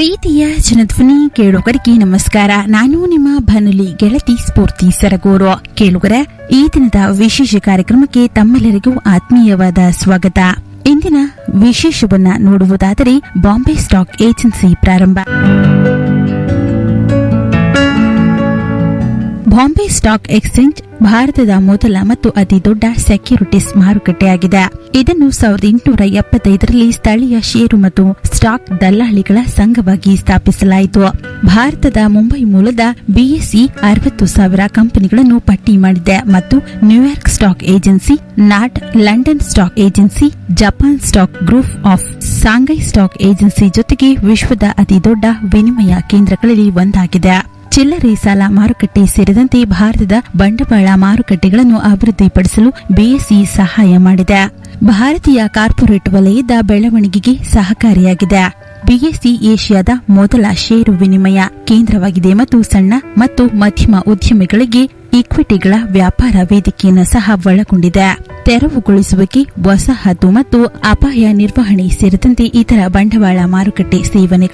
ಪ್ರೀತಿಯ ಜನಧ್ವನಿ ಕೇಳುಗರಿಗೆ ನಮಸ್ಕಾರ ನಾನು ನಿಮ್ಮ ಭನುಲಿ ಗೆಳತಿ ಸ್ಫೂರ್ತಿ ಸರಗೂರು ಕೇಳುಗರ ಈ ದಿನದ ವಿಶೇಷ ಕಾರ್ಯಕ್ರಮಕ್ಕೆ ತಮ್ಮೆಲ್ಲರಿಗೂ ಆತ್ಮೀಯವಾದ ಸ್ವಾಗತ ಇಂದಿನ ವಿಶೇಷವನ್ನ ನೋಡುವುದಾದರೆ ಬಾಂಬೆ ಸ್ಟಾಕ್ ಏಜೆನ್ಸಿ ಪ್ರಾರಂಭ ಬಾಂಬೆ ಸ್ಟಾಕ್ ಎಕ್ಸ್ಚೇಂಜ್ ಭಾರತದ ಮೊದಲ ಮತ್ತು ಅತಿ ದೊಡ್ಡ ಸೆಕ್ಯೂರಿಟೀಸ್ ಮಾರುಕಟ್ಟೆಯಾಗಿದೆ ಇದನ್ನು ಸಾವಿರದ ಎಂಟುನೂರ ಎಪ್ಪತ್ತೈದರಲ್ಲಿ ಸ್ಥಳೀಯ ಷೇರು ಮತ್ತು ಸ್ಟಾಕ್ ದಲ್ಲಾಳಿಗಳ ಸಂಘವಾಗಿ ಸ್ಥಾಪಿಸಲಾಯಿತು ಭಾರತದ ಮುಂಬೈ ಮೂಲದ ಬಿಎಸ್ಇ ಅರವತ್ತು ಸಾವಿರ ಕಂಪನಿಗಳನ್ನು ಪಟ್ಟಿ ಮಾಡಿದೆ ಮತ್ತು New York stock agency not London stock agency Japan stock group of Shanghai stock agency ಜೊತೆಗೆ ವಿಶ್ವದ ಅತಿ ದೊಡ್ಡ ವಿನಿಮಯ ಕೇಂದ್ರಗಳಲ್ಲಿ ಒಂದಾಗಿದೆ ಚಿಲ್ಲರೆ ಸಾಲ ಮಾರುಕಟ್ಟೆ ಸೇರಿದಂತೆ ಭಾರತದ ಬಂಡವಾಳ ಮಾರುಕಟ್ಟೆಗಳನ್ನು ಅಭಿವೃದ್ಧಿಪಡಿಸಲು ಬಿಎಸ್ಇ ಸಹಾಯ ಮಾಡಿದೆ ಭಾರತೀಯ ಕಾರ್ಪೊರೇಟ್ ವಲಯದ ಬೆಳವಣಿಗೆಗೆ ಸಹಕಾರಿಯಾಗಿದೆ ಬಿಎಸ್ಇ ಏಷ್ಯಾದ ಮೊದಲ ಷೇರು ವಿನಿಮಯ ಕೇಂದ್ರವಾಗಿದೆ ಮತ್ತು ಸಣ್ಣ ಮತ್ತು ಮಧ್ಯಮ ಉದ್ಯಮಿಗಳಿಗೆ ಇಕ್ವಿಟಿಗಳ ವ್ಯಾಪಾರ ವೇದಿಕೆಯನ್ನು ಸಹ ಒಳಗೊಂಡಿದೆ ತೆರವುಗೊಳಿಸುವಿಕೆ ವಸಾಹತು ಮತ್ತು ಅಪಾಯ ನಿರ್ವಹಣೆ ಸೇರಿದಂತೆ ಇತರ ಬಂಡವಾಳ ಮಾರುಕಟ್ಟೆ ಸೇವನೆಗಳು